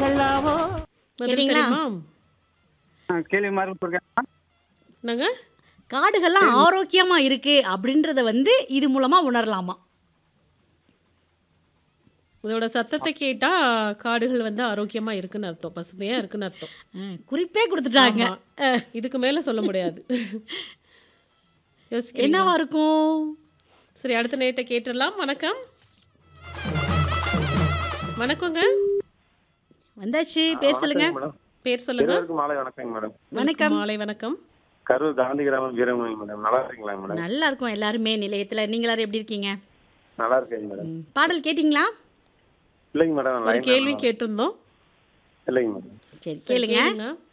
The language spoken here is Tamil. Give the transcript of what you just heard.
காடுகளாவோ பதில் கேட்டீங்களா? தெரியுமா ஆ, கேள்வி மாதிரி இருக்கேன் என்னங்க காடுகள்லாம் ஆரோக்கியமா இருக்கு அப்படின்றத வந்து இது மூலமா உணரலாமா இதோட சத்தத்தை கேட்டா காடுகள் வந்து ஆரோக்கியமா இருக்குன்னு அர்த்தம் பசுமையா இருக்குன்னு அர்த்தம் அஹ், குறிப்பே கொடுத்துட்டாங்க ஆமா. இதுக்கு மேல சொல்ல முடியாது யோசிக்கிறீங்களா? என்னவா இருக்கும் சரி அடுத்த நேட்ட கேட்டுடலாம் வணக்கம் வணக்கங்க வந்தாச்சு பேர் சொல்லுங்க மேடம் பேர் சொல்லுங்க இருவருக்கும் மாலை வணக்கங்க மேடம் வணக்கம். மாலை வணக்கம் கரூர் காந்தி கிராமம் வீரமணி மேடம் நல்லா இருக்கீங்களா மேடம் நல்லா இருக்கும் எல்லாருமே நிலையத்துல நீங்க எல்லாரும் எப்படி இருக்கீங்க நல்லா இருக்கேங்க மேடம் ம், பாடல் கேட்டிங்களா இல்லைங்க மேடம் ஒரு line கேள்வி ல- கேட்டிருந்தோம் இல்லைங்க மேடம் சரி சரி, கேளுங்க கேளுங்க